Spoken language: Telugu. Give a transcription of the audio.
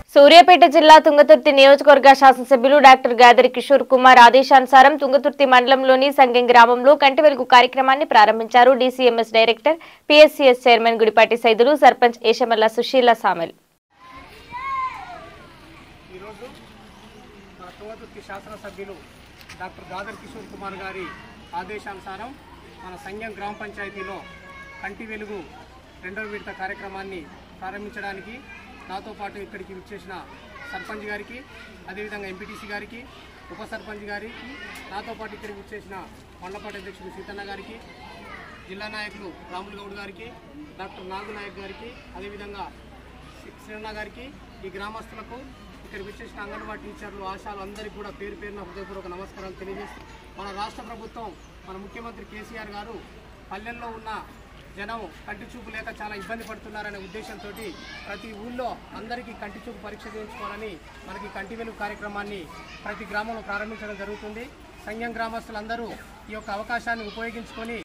సూర్యాపేట జిల్లా తుంగతుర్తి నియోజకవర్గ శాసనసభ్యులు డాక్టర్ గాదరి కిషోర్ కుమార్ ఆదేశానుసారం తుంగతుర్తి మండలంలోని సంగం గ్రామంలో కంటి వెలుగు కార్యక్రమాన్ని ప్రారంభించారు DCMS director PSCS chairman Gudipati Saidulu sarpanch Eshamalla Sushila Samel ఈరోజు మన తుంగతుర్తి శాసనసభ్యులు డాక్టర్ గాదర్ కిషోర్ కుమార్ గారి ఆదేశానుసారం మన సంఘం గ్రామ పంచాయతీలో కంటి వెలుగు రెండవ విడత కార్యక్రమాన్ని ప్రారంభించడానికి నాతో పాటు ఇక్కడికి విచ్చేసిన సర్పంచ్ గారికి అదేవిధంగా ఎంపీటీసీ గారికి ఉప సర్పంచ్ గారికి నాతో పాటు ఇక్కడికి విచ్చేసిన మండపాటి అధ్యక్షుడు సీతన్న గారికి జిల్లా నాయకులు రాములు గౌడ్ గారికి డాక్టర్ నాగు నాయక్ గారికి అదేవిధంగా శ్రీ- శ్రీరణ గారికి ఈ గ్రామస్తులకు ఇక్కడ విచ్చేసిన అంగన్వాడీ టీచర్లు ఆశాలు అందరికీ కూడా పేరు పేరున హృదయపూర్వక నమస్కారాలు తెలియజేస్తూ మన రాష్ట్ర ప్రభుత్వం మన ముఖ్యమంత్రి కేసీఆర్ గారు పల్లెల్లో ఉన్న జనం కంటి చూపు లేక చాలా ఇబ్బంది పడుతున్నారనే ఉద్దేశంతో ప్రతి ఊళ్ళో అందరికీ కంటి చూపు పరీక్ష చేయించుకోవాలని మనకి కంటి వెలుగు కార్యక్రమాన్ని ప్రతి గ్రామంలో ప్రారంభించడం జరుగుతుంది సంఘం గ్రామస్తులందరూ ఈ యొక్క అవకాశాన్ని ఉపయోగించుకొని